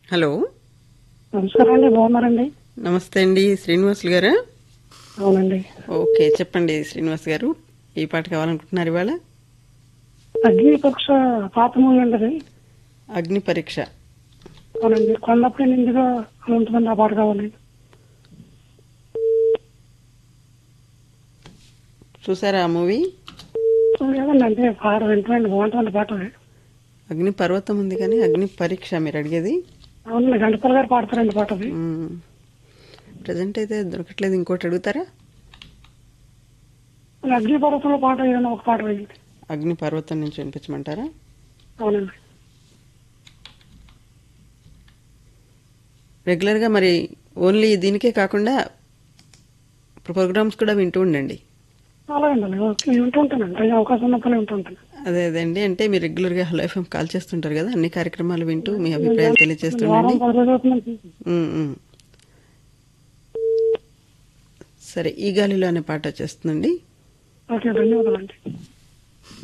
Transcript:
Hello నమస్కారం అండి బాగున్నారండి నమస్తే అండి శ్రీనివాసులు గారా అవునండి ఓకే చెప్పండి శ్రీనివాస్ గారు ఈ పాట కావాలనుకుంటున్నారు ఇవాళ అగ్ని పక్ష పాత మూవీ అండి అది. అగ్ని పరీక్ష అవునండి కొండపై నిండుగా ఉంటుందండి ఆ పాట కావాలి చూసారా ఆ మూవీ ఏదండి అంటే పాట వింటున్నాండి బాగుంటుంది పాట అది. అగ్ని పర్వతం ఉంది కానీ అగ్ని పరీక్ష మీరు అడిగేది అవునండి గంటపల్ గారు పాడతారండి పాట అది ప్రజెంట్ అయితే దొరకట్లేదు ఇంకోటి అడుగుతారా అగ్ని పర్వతంలో పాట ఏదైనా ఒక పాట వేయండి అగ్ని పర్వతం నుంచి వినిపించమంటారా అవునండి రెగ్యులర్గా మరి ఓన్లీ దీనికే కాకుండా ప్రోగ్రామ్స్ కూడా వింటూ ఉండండి అలాగండి ఓకే వింటూ ఉంటానండి అయ్యే అవకాశం ఉన్నప్పుడు వింటూ ఉంటాను అదే అదే అండి అంటే మీరు రెగ్యులర్గా హలో ఎఫ్ఎం కాల్ చేస్తుంటారు కదా అన్ని కార్యక్రమాలు వింటూ మీ అభిప్రాయాలు తెలియజేస్తుండండి వారం పది రోజులు అవుతుందండి ఉమ్, ఉమ్. సరే ఈ గాలిలో అనే పాట వచ్చేస్తుందండి ఓకే ధన్యవాదాలండి